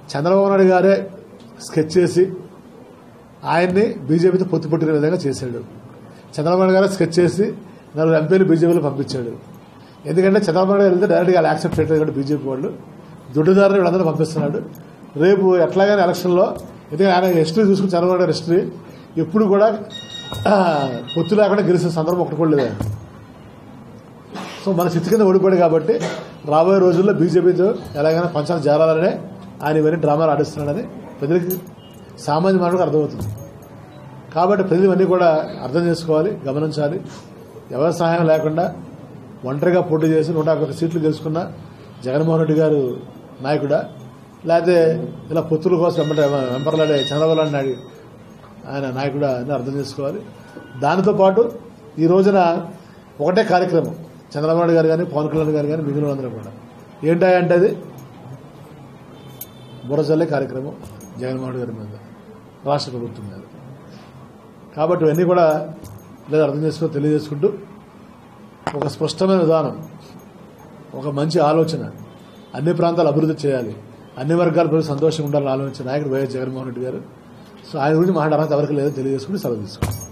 చంద్రబాబు నాయుడు గారే స్కెచ్ చేసి ఆయన్ని బీజేపీతో పొత్తు పుట్టిన విధంగా చేశాడు చంద్రబాబు నాయుడు గారు స్కెచ్ చేసి నలుగురు ఎంపీలు బీజేపీలో పంపించాడు ఎందుకంటే చంద్రబాబు నాయుడు గారు వెళ్తే డైరెక్ట్గా వాళ్ళు యాక్సెప్ట్ చేయట్లేదు కాబట్టి బీజేపీ వాళ్ళు దుడ్డుదారులు వీళ్ళందరూ పంపిస్తున్నాడు రేపు ఎట్లాగైనా ఎలక్షన్లో ఎందుకంటే ఆయన హిస్టరీ చూసుకుని చంద్రబాబు నాయుడు హిస్టరీ ఎప్పుడు కూడా ఆ, పొత్తు లేకుండా గెలిచిన సందర్భం ఒకటి కూడా లేదు ఆయన. సో మన చిత్తు కింద ఓడిపోయాడు కాబట్టి రాబోయే రోజుల్లో బీజేపీతో ఎలాగైనా పంచాలు చేరాలనే ఆయన ఇవన్నీ డ్రామాలు ఆడిస్తున్నాడని ప్రజలకి సామాన్య మానవుడికి అర్థమవుతుంది కాబట్టి ప్రజలు ఇవన్నీ కూడా అర్థం చేసుకోవాలి గమనించాలి ఎవరి సహాయం లేకుండా ఒంటరిగా పోటీ చేసి నూట యాభై ఒక్క సీట్లు గెలుచుకున్న జగన్మోహన్ రెడ్డి గారు నాయకుడా లేకపోతే ఇలా పొత్తుల కోసం వెంబట వెంపర్లాడే చంద్రబాబు నాయుడు నాయుడు ఆయన నాయకుడా అని అర్థం చేసుకోవాలి దానితో పాటు ఈ రోజున ఒకటే కార్యక్రమం చంద్రబాబు నాయుడు గారు కానీ పవన్ కళ్యాణ్ గారు కానీ మిగిలిన అందరూ కూడా ఏంటంటే అది బురజల్లే కార్యక్రమం జగన్మోహన్ రెడ్డి గారి మీద రాష్ట్ర ప్రభుత్వం మీద కాబట్టి ఇవన్నీ కూడా లేదా అర్థం చేసుకుని తెలియజేసుకుంటూ ఒక స్పష్టమైన విధానం ఒక మంచి ఆలోచన అన్ని ప్రాంతాలు అభివృద్ధి చేయాలి అన్ని వర్గాల ప్రజలు సంతోషంగా ఉండాలని ఆలోచించిన నాయకుడు వైఎస్ జగన్మోహన్ రెడ్డి గారు సో ఆయన గురించి మాట్లాడాలంటే ఎవరికి లేదో తెలియజేసుకుని సెలవు తీసుకోండి